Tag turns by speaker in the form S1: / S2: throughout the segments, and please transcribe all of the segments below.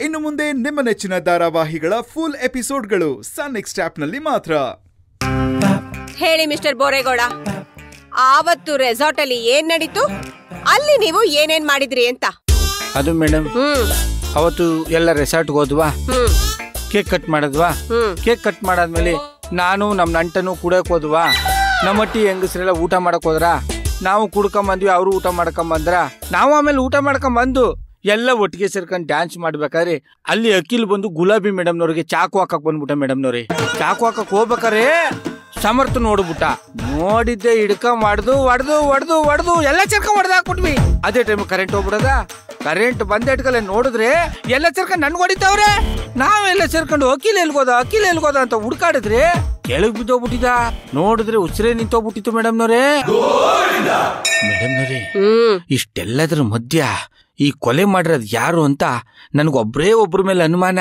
S1: ಇನ್ನು ಮುಂದೆ ನಿಮ್ಮ ನೆಚ್ಚಿನ ಧಾರಾವಾಹಿಗಳ ಫುಲ್ ಎಪಿಸೋಡ್ಗಳು ಸನ್ ನೆಕ್ಸ್ಟ್ ಆಪ್ನಲ್ಲಿ ಮಾತ್ರ
S2: ಹೇಳಿ ಮಿಸ್ಟರ್ ಬೋರೇಗೌಡ ಆವತ್ತು ರೆಸಾರ್ಟ್ ಅಲ್ಲಿ ಏನ್ ನಡೀತು ಅಲ್ಲಿ ನೀವು ಏನೇನ್ ಮಾಡಿದ್ರಿ ಅಂತ
S3: ಅದು ಮೇಡಮ್
S2: ಹ್ಮ್
S3: ಅವತ್ತು ಎಲ್ಲ ರೆಸಾರ್ಟ್ಗೆ ಹೋದ್ವಾ
S2: ಹ್ಮ್
S3: ಕೇಕ್ ಕಟ್ ಮಾಡಿದ್ವಾ
S2: ಹ್ಮ್
S3: ಕೇಕ್ ಕಟ್ ಮಾಡಾದ್ಮೇಲೆ ನಾನು ನಮ್ಮ ನಂಟನು ಕುಡಕ್ ಹೋದ್ವಾ ನಮ್ಮಟ್ಟಿ ಹೆಂಗಸ್ರೆಲ್ಲ ಊಟ ಮಾಡಕ್ ಹೋದ್ರ ನಾವು ಕುಡ್ಕೊಂಬಂದ್ವಿ ಅವರು ಊಟ ಮಾಡ್ಕೊಂಬಂದ್ರ ನಾವು ಆಮೇಲೆ ಊಟ ಮಾಡ್ಕೊಂಬಂದು ಎಲ್ಲ ಒಟ್ಟಿಗೆ ಸೇರ್ಕೊಂಡು ಡ್ಯಾನ್ಸ್ ಮಾಡ್ಬೇಕಾದ್ರೆ ಅಲ್ಲಿ ಅಖಿಲ್ ಬಂದು ಗುಲಾಬಿ ಮೇಡಮ್ನವ್ರಿಗೆ ಚಾಕು ಹಾಕಕ್ ಬಂದ್ಬಿಟ್ಟ ಮೇಡಮ್ನವ್ರಿ ಚಾಕು ಹಾಕಕ್ ಹೋಗ್ಬೇಕಾರೆ ಸಮರ್ಥ ನೋಡ್ಬಿಟ್ಟ ನೋಡಿದ್ದೆ ಹಿಡ್ಕೊಂಡ್ ಮಾಡ್ದು ಹೊಡ್ದು ಹೊಡ್ದು ಹೊಡ್ದು ಎಲ್ಲ ಚರ್ಕೊಂಡ್ ಹೊಡೆದು ಹಾಕ್ಬಿಟ್ವಿ ಅದೇ ಟೈಮ್ ಕರೆಂಟ್ ಹೋಗ್ಬಿಡದ ಕರೆಂಟ್ ಬಂದ ಇಟ್ಕಲೆ ನೋಡಿದ್ರೆ ಎಲ್ಲ ಸೇರ್ಕೊಂಡು ನನ್ಗೆ ಹೊಡಿತಾವ್ರೆ ನಾವೆಲ್ಲ ಸೇರ್ಕೊಂಡು ಅಖಿಲ್ ಎಲ್ಗೋದ ಅಖಿಲ್ ಎಲ್ಗೋದ ಅಂತ ಹುಡ್ಕಾಡಿದ್ರೆ ಕೆಳಗ್ ಬಿದ್ದೋಗ್ಬಿಟ್ಟಿದ ನೋಡಿದ್ರೆ ಉಸಿರೇ ನಿಂತೋಗ್ಬಿಟ್ಟಿತ್ತು ಮೇಡಮ್ನವ್ರೆ ಮೇಡಮ್ನವ್ರೆ
S2: ಹ್ಮ್
S3: ಇಷ್ಟೆಲ್ಲದ್ರ ಮಧ್ಯ ಈ ಕೊಲೆ ಮಾಡಿರೋದು ಯಾರು ಅಂತ ನನಗೊಬ್ಬರೇ ಒಬ್ರ ಮೇಲೆ ಅನುಮಾನ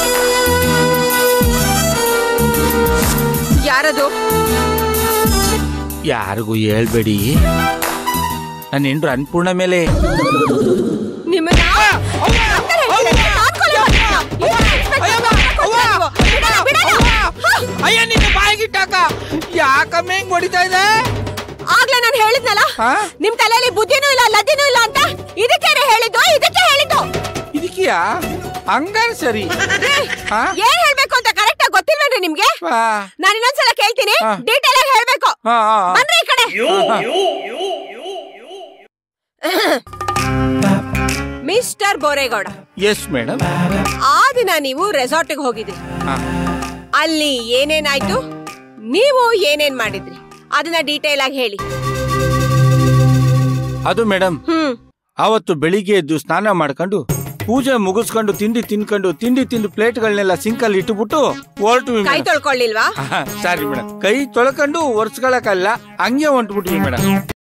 S2: ಯಾರದು
S3: ಯಾರಿಗೂ ಹೇಳ್ಬೇಡಿ ನನ್ನ ಹೆಂಡ್ರು ಅನ್ಪೂರ್ಣ ಮೇಲೆ
S2: ನಿಮ್ಮನ್ನ ಡಾಕ್ಟರ್ ಹೇಳ್ತಿದ್ದಾರೆ, ನಾನ್ ಕೊಲೆ ಮಾಡಿಲ್ಲ. ಇವ್ರು ಇನ್ಸ್ಪೆಕ್ಟರ್ ಕೊಲೆ ಕೊಡ್ತೀರಾ ನೀವು? ಬಿಡಲ್ಲ, ಬಿಡಲ್ಲ.
S3: ಅಯ್ಯ ನಿನ್ನ ಬಾಯಿಗಿಟ್ಟಾಕ ಯಾಕಮ್ಮ ಹೆಂಗ್ ಹೊಡಿತಾ ಇದೆ
S2: ಆಗ್ಲೇ ನಾನು ಹೇಳಿದ್ನಲ್ಲ
S3: ಹಾ?
S2: ನಿಮ್ ತಲೆಯಲ್ಲಿ ಬುದ್ಧಿನೂ ಇಲ್ಲ ಲದ್ದಿನೂ ಇಲ್ಲ ಅಂತ ಇದಕ್ಕೆ ಹೇಳಿದ್ದು ಇದಕ್ಕೆ ಹೇಳಿದ್ದು
S3: ಇದಕ್ಕಿಯಾ ಹಂಗಾರ ಸರಿ ಹಾ?
S2: ಏನ್ ಹೇಳ್ಬೇಕು ಅಂತ ಕರೆಕ್ಟ್ ಆಗಿ ಗೊತ್ತಿಲ್ವೇನ್ರಿ ನಿಮ್ಗೆ
S3: ಆ,
S2: ನಾನು ಇನ್ನೊಂದ್ಸಲ ಕೇಳ್ತೀನಿ
S3: ಹಾ.
S2: ಡೀಟೇಲ್ ಆಗಿ ಹೇಳ್ಬೇಕು
S3: ಆ, ಆ, ಆ.
S2: ಬನ್ರಿ ಈ ಕಡೆ ಮಿಸ್ಟರ್ ಬೋರೇಗೌಡ
S3: ಎಸ್ ಮೇಡಮ್
S2: ಆ ದಿನ ನೀವು ರೆಸಾರ್ಟ್ಗೆ ಹೋಗಿದ್ರಿ ಅಲ್ಲಿ ಏನೇನಾಯ್ತು ನೀವು ಏನೇನ್ ಮಾಡಿದ್ರಿ ಅದನ್ನ ಡೀಟೇಲ್ ಆಗಿ ಹೇಳಿ
S3: ಅದು ಮೇಡಮ್
S2: ಹ್ಮ್
S3: ಅವತ್ತು ಬೆಳಿಗ್ಗೆ ಎದ್ದು ಸ್ನಾನ ಮಾಡ್ಕೊಂಡು ಪೂಜೆ ಮುಗಿಸ್ಕೊಂಡು ತಿಂಡಿ ತಿನ್ಕೊಂಡು ತಿಂಡಿ ತಿಂದು ಪ್ಲೇಟ್ಗಳನ್ನೆಲ್ಲ ಸಿಂಕಲ್ಲಿ ಇಟ್ಟುಬಿಟ್ಟು ಹೊರಟು
S2: ಕೈ ತೊಳ್ಕೊಳ್ಳಿಲ್ವಾ
S3: ಸಾರಿ ಮೇಡಮ್ ಕೈ ತೊಳ್ಕೊಂಡು ಒರ್ಸ್ಕೊಳಕಲ್ಲ ಹಂಗೆ ಹೊಂಟ್ಬಿಟ್ವಿ ಮೇಡಮ್